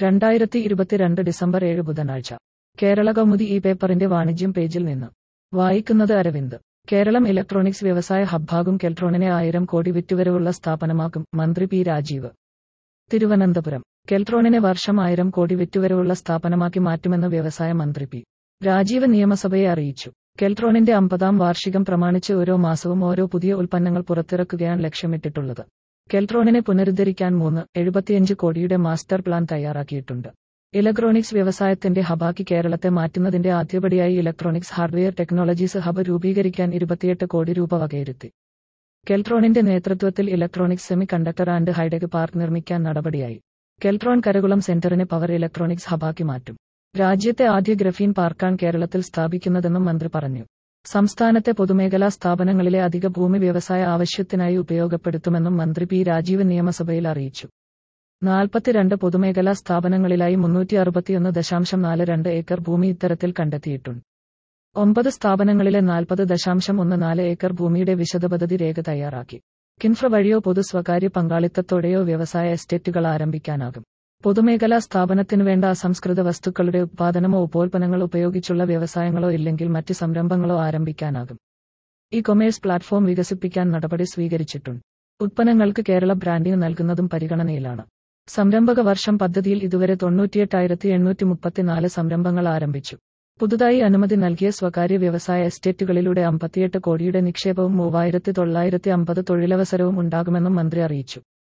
രണ്ടായിരത്തി ഇരുപത്തിരണ്ട് ഡിസംബർ ഏഴ് ബുധനാഴ്ച കേരള കൗമുദി ഈ പേപ്പറിന്റെ വാണിജ്യം പേജിൽ നിന്ന് വായിക്കുന്നത് അരവിന്ദ് കേരളം ഇലക്ട്രോണിക്സ് വ്യവസായ ഹബ്ബാകും കെൽട്രോണിനെ ആയിരം കോടി വിറ്റുവരവുള്ള സ്ഥാപനമാക്കും മന്ത്രി പി രാജീവ് തിരുവനന്തപുരം കെൽട്രോണിനെ വർഷം ആയിരം കോടി വിറ്റുവരവുള്ള സ്ഥാപനമാക്കി മാറ്റുമെന്ന് വ്യവസായ മന്ത്രി പി രാജീവ് നിയമസഭയെ അറിയിച്ചു കെൽട്രോണിന്റെ അമ്പതാം വാർഷികം പ്രമാണിച്ച് ഓരോ മാസവും ഓരോ പുതിയ ഉൽപ്പന്നങ്ങൾ പുറത്തിറക്കുകയാണ് ലക്ഷ്യമിട്ടിട്ടുള്ളത് കെൽട്രോണിനെ പുനരുദ്ധരിക്കാൻ മൂന്ന് എഴുപത്തിയഞ്ച് കോടിയുടെ മാസ്റ്റർ പ്ലാൻ തയ്യാറാക്കിയിട്ടുണ്ട് ഇലക്ട്രോണിക്സ് വ്യവസായത്തിന്റെ ഹബാക്കി കേരളത്തെ മാറ്റുന്നതിന്റെ ആദ്യപടിയായി ഇലക്ട്രോണിക്സ് ഹാർഡ്വെയർ ടെക്നോളജീസ് ഹബ് രൂപീകരിക്കാൻ ഇരുപത്തിയെട്ട് കോടി രൂപ വകയിരുത്തി കെൽട്രോണിന്റെ നേതൃത്വത്തിൽ electronics semiconductor and hi tech park നിർമ്മിക്കാൻ നടപടിയായി കെൽട്രോൺ കരകുളം സെന്ററിനെ പവർ ഇലക്ട്രോണിക്സ് ഹബാക്കി മാറ്റും രാജ്യത്തെ ആദ്യ ഗ്രഫീൻ പാർക്കാണ് കേരളത്തിൽ സ്ഥാപിക്കുന്നതെന്നും മന്ത്രി പറഞ്ഞു സംസ്ഥാനത്തെ പൊതുമേഖലാ സ്ഥാപനങ്ങളിലെ അധിക ഭൂമി വ്യവസായ ആവശ്യത്തിനായി ഉപയോഗപ്പെടുത്തുമെന്നും മന്ത്രി പി രാജീവ് നിയമസഭയിൽ അറിയിച്ചു നാൽപ്പത്തിരണ്ട് പൊതുമേഖലാ സ്ഥാപനങ്ങളിലായി മുന്നൂറ്റി അറുപത്തിയൊന്ന് ദശാംശം നാല് രണ്ട് ഏക്കർ ഭൂമി ഇത്തരത്തിൽ കണ്ടെത്തിയിട്ടുണ്ട് ഒമ്പത് സ്ഥാപനങ്ങളിലെ നാൽപ്പത് ദശാംശം ഒന്ന് നാല് ഏക്കർ ഭൂമിയുടെ വിശദപദ്ധതി രേഖ തയ്യാറാക്കി കിൻഫ്ര വഴിയോ പൊതു സ്വകാര്യ പങ്കാളിത്തത്തോടെയോ വ്യവസായ എസ്റ്റേറ്റുകൾ ആരംഭിക്കാനാകും പൊതുമേഖലാ സ്ഥാപനത്തിനു വേണ്ട അസംസ്കൃത വസ്തുക്കളുടെ ഉത്പാദനമോ ഉപോൽപ്പന്നങ്ങൾ ഉപയോഗിച്ചുള്ള വ്യവസായങ്ങളോ ഇല്ലെങ്കിൽ മറ്റ് സംരംഭങ്ങളോ ആരംഭിക്കാനാകും ഇ കൊമേഴ്സ് പ്ലാറ്റ്ഫോം വികസിപ്പിക്കാൻ നടപടി സ്വീകരിച്ചിട്ടുണ്ട് ഉത്പന്നങ്ങൾക്ക് കേരള ബ്രാൻഡിംഗ് നൽകുന്നതും പരിഗണനയിലാണ് സംരംഭക വർഷം പദ്ധതിയിൽ ഇതുവരെ തൊണ്ണൂറ്റിയെട്ടായിരത്തി എണ്ണൂറ്റി മുപ്പത്തിനാല് സംരംഭങ്ങൾ ആരംഭിച്ചു പുതുതായി അനുമതി നൽകിയ സ്വകാര്യ വ്യവസായ എസ്റ്റേറ്റുകളിലൂടെ അമ്പത്തിയെട്ട് കോടിയുടെ നിക്ഷേപവും മൂവായിരത്തി തൊള്ളായിരത്തി അമ്പത് തൊഴിലവസരവും ഉണ്ടാകുമെന്നും മന്ത്രി അറിയിച്ചു